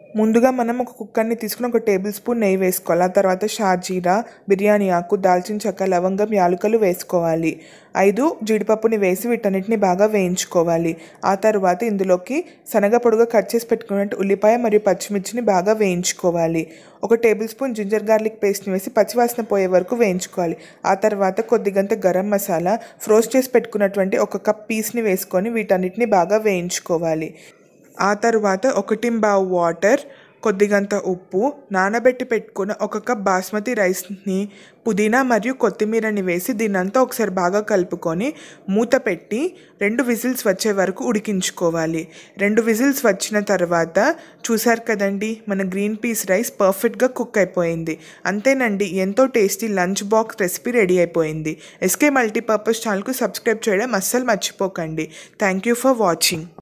ముందుగా మనం ఒక కుక్కర్ని తీసుకుని ఒక టేబుల్ స్పూన్ నెయ్యి వేసుకోవాలి ఆ తర్వాత షాజీరా బిర్యానీ ఆకు దాల్చిన చెక్క లవంగం యాలకులు వేసుకోవాలి ఐదు జీడిపప్పుని వేసి వీటన్నిటిని బాగా వేయించుకోవాలి ఆ తర్వాత ఇందులోకి శనగ పొడుగా కట్ చేసి పెట్టుకున్నట్టు ఉల్లిపాయ మరియు పచ్చిమిర్చిని బాగా వేయించుకోవాలి ఒక టేబుల్ స్పూన్ జింజర్ గార్లిక్ పేస్ట్ని వేసి పచ్చివాసన పోయే వరకు వేయించుకోవాలి ఆ తర్వాత కొద్దిగంత గరం మసాలా ఫ్రోస్ట్ చేసి పెట్టుకున్నటువంటి ఒక కప్ పీస్ని వేసుకొని వీటన్నిటిని బాగా వేయించుకోవాలి ఆ తర్వాత ఒకటింబావు వాటర్ కొద్దిగంత ఉప్పు నానబెట్టి పెట్టుకున్న ఒక కప్ బాస్మతి రైస్ని పుదీనా మరియు కొత్తిమీరని వేసి దీన్నంతా ఒకసారి బాగా కలుపుకొని మూత పెట్టి రెండు విజిల్స్ వచ్చే వరకు ఉడికించుకోవాలి రెండు విజిల్స్ వచ్చిన తర్వాత చూసారు కదండి మన గ్రీన్ పీస్ రైస్ పర్ఫెక్ట్గా కుక్ అయిపోయింది అంతేనండి ఎంతో tasty lunch box recipe ready అయిపోయింది ఎస్కే మల్టీపర్పస్ ఛానల్కు సబ్స్క్రైబ్ చేయడం అస్సలు మర్చిపోకండి థ్యాంక్ యూ ఫర్ వాచింగ్